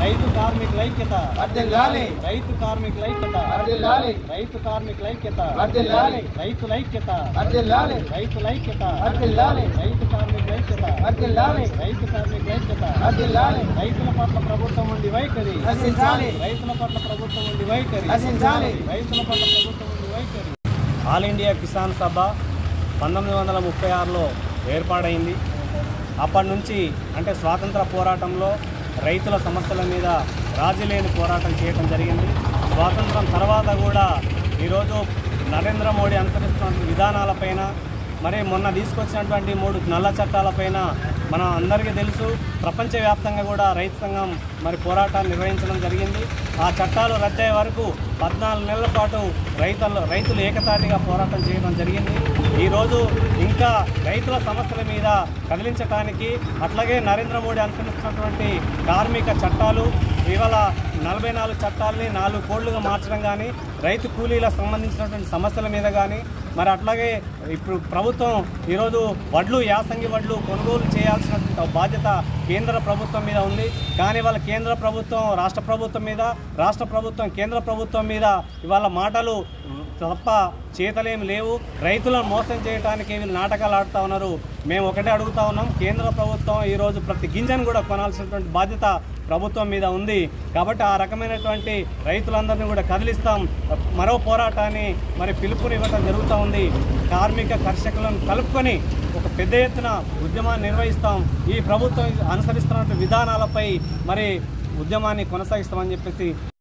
రైతు కార్మికుల ఐక్యత వర్ధిల్లాలి రైతు కార్మికుల ఐక్యత వర్ధిల్లాలి రైతు కార్మికుల ఐక్యత వర్ధిల్లాలి రైతుల ఐక్యత వర్ధిల్లాలి రైతుల ఐక్యత వర్ధిల్లాలి రైతు కార్మికుల ఐక్యత వర్ధిల్లాలి రైతు కార్మికుల ఐక్యత వర్ధిల్లాలి రైతుల పట్ల ప్రభుత్వం ఉండి వైఖరి నశించాలి రైతుల పట్ల ప్రభుత్వం ఉండి వైఖరి నశించాలి రైతుల పట్ల ప్రభుత్వం ఉండి వైఖరి ఆల్ ఇండియా కిసాన్ సభ పంతొమ్మిది వందల ముప్పై ఆరులో ఏర్పాడైంది అప్పటి నుంచి అంటే స్వాతంత్ర పోరాటంలో రైతుల సమస్యల మీద రాజీ లేని పోరాటం చేయడం జరిగింది స్వాతంత్రం తర్వాత కూడా ఈరోజు నరేంద్ర మోడీ అనుసరిస్తున్న విధానాలపైన మరి మొన్న తీసుకొచ్చినటువంటి మూడు నల్ల చట్టాలపైన మనం అందరికీ తెలుసు ప్రపంచవ్యాప్తంగా కూడా రైతు సంఘం మరి పోరాటాలు నిర్వహించడం జరిగింది ఆ చట్టాలు రద్దయ్యే వరకు పద్నాలుగు నెలల పాటు రైతులు రైతులు ఏకతాటిగా పోరాటం చేయడం జరిగింది ఈరోజు ఇంకా రైతుల సమస్యల మీద కదిలించడానికి అట్లాగే నరేంద్ర మోడీ అనుసరిస్తున్నటువంటి కార్మిక చట్టాలు ఇవాళ నలభై నాలుగు చట్టాలని నాలుగు కోళ్లుగా మార్చడం కానీ రైతు కూలీలకు సంబంధించినటువంటి సమస్యల మీద కానీ మరి అట్లాగే ఇప్పుడు ప్రభుత్వం ఈరోజు వడ్లు యాసంగి వడ్లు కొనుగోలు చేయాల్సినటువంటి బాధ్యత కేంద్ర ప్రభుత్వం మీద ఉంది కానీ వాళ్ళ కేంద్ర ప్రభుత్వం రాష్ట్ర ప్రభుత్వం మీద రాష్ట్ర ప్రభుత్వం కేంద్ర ప్రభుత్వం మీద ఇవాళ మాటలు తప్ప చేతలేమి లేవు రైతులను మోసం చేయడానికి వీళ్ళు నాటకాలు ఆడుతూ ఉన్నారు మేము ఒకటే అడుగుతా ఉన్నాం కేంద్ర ప్రభుత్వం ఈరోజు ప్రతి గింజను కూడా కొనాల్సినటువంటి బాధ్యత ప్రభుత్వం మీద ఉంది కాబట్టి ఆ రకమైనటువంటి రైతులందరినీ కూడా కదిలిస్తాం మరో పోరాటాన్ని మరి పిలుపునివ్వటం జరుగుతూ ఉంది కార్మిక కర్షకులను కలుపుకొని ఒక పెద్ద ఎత్తున ఉద్యమాన్ని నిర్వహిస్తాం ఈ ప్రభుత్వం అనుసరిస్తున్న విధానాలపై మరి ఉద్యమాన్ని కొనసాగిస్తామని చెప్పేసి